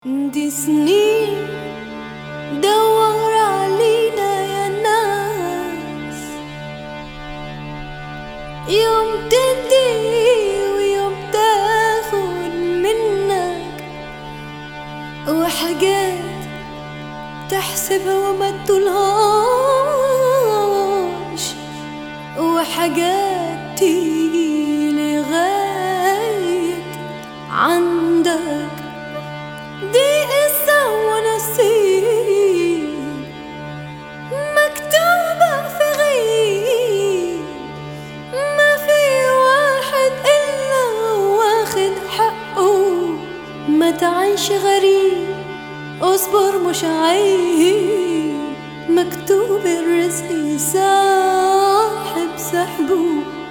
دي سنين دور علينا يا ناس يوم تدي ويوم تاخد منك وحاجات تحسبها وما تقولهاش وحاجات تيجي لغاية عندك دي قصة ونصيب مكتوبة في غيب ما في واحد إلا واخد حقه ما تعيش غريب اصبر مش عيب مكتوب الرزق ساحب سحبه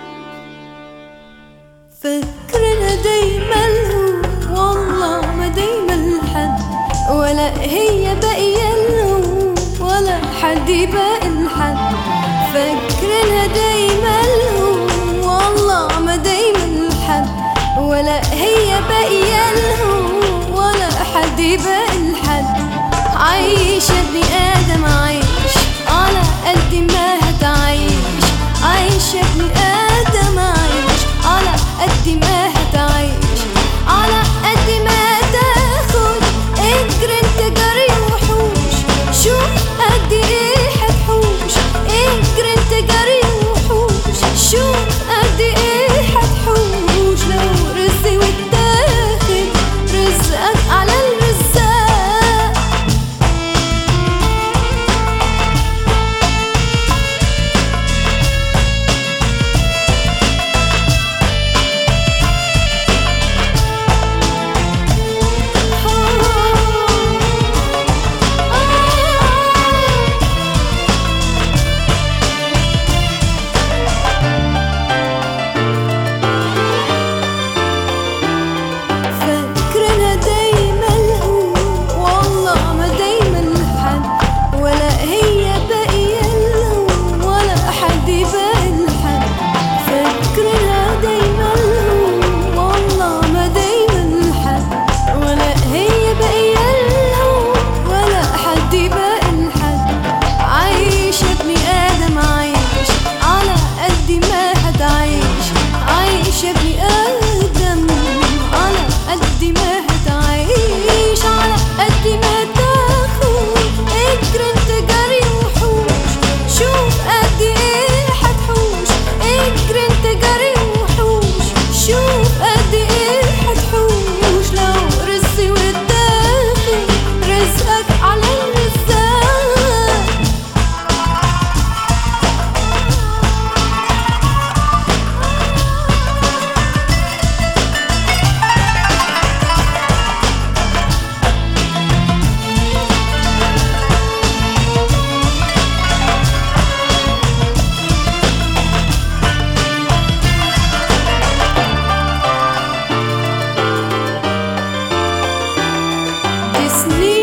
فكرنا دايما له والله ما دايما لحد ولا هي باقية له ولا حد باقي لحد فكرنا دايما له والله ما دايما لحد ولا هي باقية له ولا حد باقي لحد عيش يا ابني آدم عيش على قد ما هتعيش عيش يا ابني آدم عيش على قد ما هتعيش على قد ما تاخد اجري انت جري وحوش شوف قد ايه هتحوش اجري انت جري وحوش شوف قد ايه هتحوش لو رزق واتاخد رزقك على الرزاق فكرنا دايما له والله ما دايما لحد ولا هي باقية له ولا حد باقي لحد فكرنا دايما له والله ما دايما لحد ولا هي باقية له ولا حد باقي لحد عايش يا ابني آدم عايش على قد ما هتعيش عايش يا ابني آدم على قد ما هتعيش على قد ما تاخد اجري انت جري وحوش شوف قد ايه هتحوش اجري انت جري وحوش شوف قد ايه هتحوش لو رزق واتاخد رزقك على الرزاق دي سنين